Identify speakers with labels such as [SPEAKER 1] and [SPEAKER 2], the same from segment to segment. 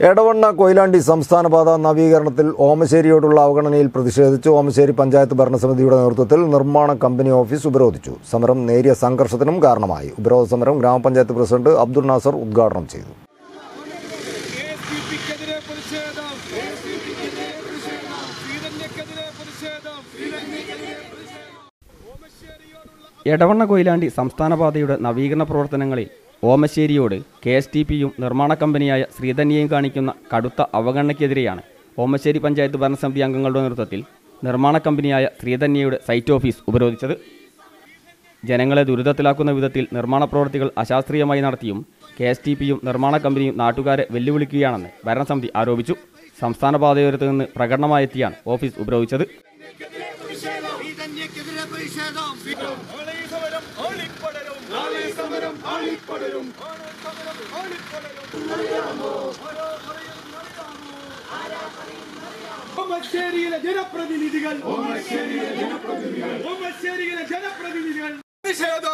[SPEAKER 1] എടവണ്ണ കൊയിലാണ്ടി സംസ്ഥാനപാത നവീകരണത്തിൽ ഓമശ്ശേരിയോടുള്ള അവഗണനയിൽ പ്രതിഷേധിച്ച് ഓമശ്ശേരി പഞ്ചായത്ത് ഭരണസമിതിയുടെ നേതൃത്വത്തിൽ നിർമ്മാണ കമ്പനി ഓഫീസ് ഉപരോധിച്ചു സമരം നേരിയ സംഘർഷത്തിനും കാരണമായി ഉപരോധ സമരം ഗ്രാമപഞ്ചായത്ത് പ്രസിഡന്റ് അബ്ദുൾ നാസർ ഉദ്ഘാടനം ചെയ്തു
[SPEAKER 2] എസ്പിപിക്കെതിരെ പ്രതിഷേധം ശ്രീധന്യക്കെതിരെ പ്രതിഷേധം ഓമശ്ശേരിയോടുള്ള
[SPEAKER 3] എടവണ്ണ കൊയിലാണ്ടി സംസ്ഥാനപാതയുടെ നവീകരണ പ്രവർത്തനങ്ങളിൽ ഓമശ്ശേരിയോട് കെ എസ് ടി പിയും നിർമ്മാണ കമ്പനിയായ ശ്രീധന്യയും കാണിക്കുന്ന കടുത്ത അവഗണനയ്ക്കെതിരെയാണ് ഓമശ്ശേരി പഞ്ചായത്ത് ഭരണസമിതി അംഗങ്ങളുടെ നേതൃത്വത്തിൽ നിർമ്മാണ കമ്പനിയായ ശ്രീധന്യയുടെ സൈറ്റ് ഓഫീസ് ഉപരോധിച്ചത് ജനങ്ങളെ ദുരിതത്തിലാക്കുന്ന വിധത്തിൽ നിർമ്മാണ പ്രവൃത്തികൾ അശാസ്ത്രീയമായി നടത്തിയും കെ എസ് ടി പിയും നിർമ്മാണ കമ്പനിയും നാട്ടുകാരെ വെല്ലുവിളിക്കുകയാണെന്ന് ഭരണസമിതി ആരോപിച്ചു സംസ്ഥാന പാതയോരത്ത് നിന്ന് പ്രകടനമായെത്തിയാണ് ഓഫീസ് ഉപരോധിച്ചത്
[SPEAKER 2] ശ്രീധന്യക്കെതിരെ പ്രതിഷേധം നാളെ ഈ സമരം ആളിപ്പടരും നാളെ ഈ സമരം ആളിപ്പടരും നാളെ സമരം ആളിപ്പടരും ഓമശ്ശേരിയിലെ ജനപ്രതിനിധികൾ ഓമശ്ശേരിയിലെ ജനപ്രതിനിധികൾ ഓമശ്ശേരിയിലെ ജനപ്രതിനിധികൾ പ്രതിഷേധം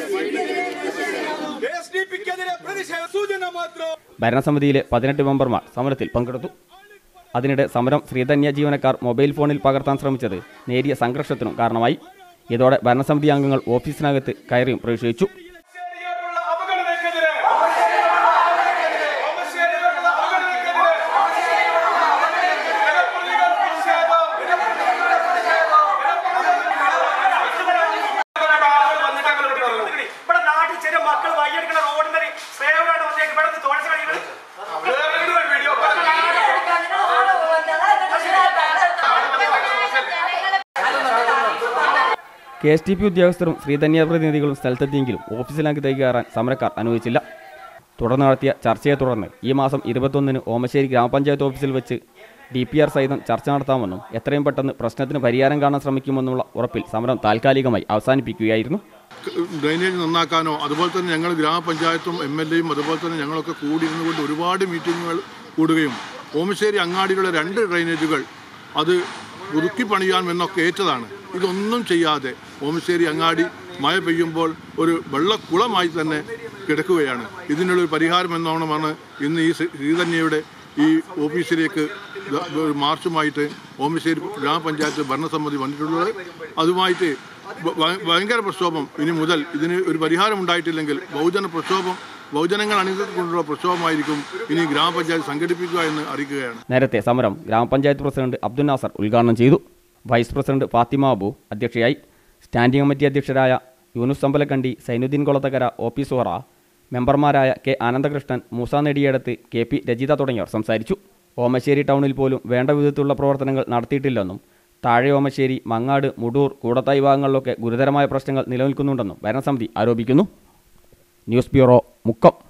[SPEAKER 2] എസ് ഡി പിക്കെതിരെ പ്രതിഷേധ സൂചന മാത്രം
[SPEAKER 3] ഭരണസമിതിയിലെ പതിനെട്ട് മെമ്പർമാർ സമരത്തിൽ പങ്കെടുത്തു അതിനിടെ സമരം ശ്രീധന്യ ജീവനക്കാർ മൊബൈൽ ഫോണിൽ പകർത്താൻ ശ്രമിച്ചത് നേരിയ സംഘർഷത്തിനും കാരണമായി ഇതോടെ ഭരണസമിതി അംഗങ്ങൾ ഓഫീസിനകത്ത് കയറിയും പ്രതിഷേധിച്ചു
[SPEAKER 2] ഓമശ്ശേരിയോടുള്ള അവഗണനയ്ക്കെതിരെ ഓമശ്ശേരിയോടുള്ള അവഗണനയ്ക്കെതിരെ ജനപ്രതിനിധികൾ പ്രതിഷേധം
[SPEAKER 4] ഇവിടെ നാട്ടിൽ ചെറിയ മക്കൾ വയ്യെടുക്കുന്ന റോഡിന്റെ സേവനാണ് വന്നേക്ക് ഇവിടെ നിന്ന് തോഴ്ച കഴിയുന്നത്
[SPEAKER 2] video
[SPEAKER 3] K S T P ഉദ്യോഗസ്ഥരും ശ്രീധന്യ പ്രതിനിധികളും സ്ഥലത്തെത്തിയെങ്കിലും ഓഫീസിനകത്തേക്ക് കയറാൻ സമരക്കാർ അനുവദിച്ചില്ല തുടർന്ന് നടത്തിയ ചർച്ചയെ തുടർന്ന് ഈ മാസം ഇരുപത്തൊന്നിന് ഓമശ്ശേരി ഗ്രാമപഞ്ചായത്ത് ഓഫീസിൽ വെച്ച് ഡി പി ആർ സഹിതം ചർച്ച നടത്താമെന്നും എത്രയും പെട്ടെന്ന് പ്രശ്നത്തിന് പരിഹാരം കാണാൻ ശ്രമിക്കുമെന്നുള്ള ഉറപ്പിൽ സമരം താൽക്കാലികമായി അവസാനിപ്പിക്കുകയായിരുന്നു
[SPEAKER 5] ഡ്രെയിനേജ് നന്നാക്കാനോ അതുപോലെ തന്നെ ഞങ്ങൾ ഗ്രാമപഞ്ചായത്തും എം എൽ എയും അതുപോലെ തന്നെ ഞങ്ങളൊക്കെ കൂടിയിരുന്നു കൊണ്ട് ഒരുപാട് മീറ്റിങ്ങുകൾ കൂടുകയും ഓമശ്ശേരി അങ്ങാടിയിലുള്ള രണ്ട് ഡ്രെയിനേജുകൾ അത് പുതുക്കി പണിയാൻ എന്നൊക്കെ ഏറ്റതാണ് ഇതൊന്നും ചെയ്യാതെ ഓമശ്ശേരി അങ്ങാടി മഴ പെയ്യുമ്പോൾ ഒരു വെള്ളക്കുളമായി തന്നെ കിടക്കുകയാണ് ഇതിനുള്ളൊരു പരിഹാരം എന്നോണമാണ് ഇന്ന് ഈ ശ്രീധന്യയുടെ ഈ ഓഫീസിലേക്ക് ദ- ഒരു മാർച്ചുമായിട്ട് ഓമശ്ശേരി ഗ്രാമപഞ്ചായത്ത് ഭരണസമിതി വന്നിട്ടുള്ളത് അതുമായിട്ട് ഭ- ഭ- ഭയങ്കര പ്രക്ഷോഭം ഇനി മുതൽ ഇതിന് ഒരു പരിഹാരം ഉണ്ടായിട്ടില്ലെങ്കിൽ ബഹുജന പ്രക്ഷോഭം ബഹുജനങ്ങൾ അണികൊണ്ടുള്ള പ്രക്ഷോഭമായിരിക്കും ഇനി ഗ്രാമപഞ്ചായത്ത് സംഘടിപ്പിക്കുക എന്ന് അറിയിക്കുകയാണ്
[SPEAKER 3] നേരത്തെ സമരം ഗ്രാമപഞ്ചായത്ത് പ്രസിഡന്റ് അബ്ദുൽ നാസർ ഉദ്ഘാടനം ചെയ്തു വൈസ് പ്രസിഡന്റ് ഫാത്തിമ അബു അധ്യക്ഷയായി സ്റ്റാൻഡിംഗ് കമ്മിറ്റി അധ്യക്ഷരായ യൂനുസ് അമ്പലക്കണ്ടി സൈനുദ്ദീൻ കൊളത്തക്കര ഒ പി സുഹറ മെമ്പർമാരായ K Anandakrishnan Moosa Nediyadath K P Rajitha തുടങ്ങിയവർ സംസാരിച്ചു ഓമശ്ശേരി ടൗണിൽ പോലും വേണ്ട വിധത്തിലുള്ള പ്രവർത്തനങ്ങൾ നടത്തിയിട്ടില്ലെന്നും താഴെ ഓമശ്ശേരി മങ്ങാട് മുടൂർ കൂടത്തായി ഭാഗങ്ങളിലൊക്കെ ഗുരുതരമായ പ്രശ്നങ്ങൾ നിലനിൽക്കുന്നുണ്ടെന്നും ഭരണസമിതി ആരോപിക്കുന്നു ന്യൂസ് ബ്യൂറോ മുക്കം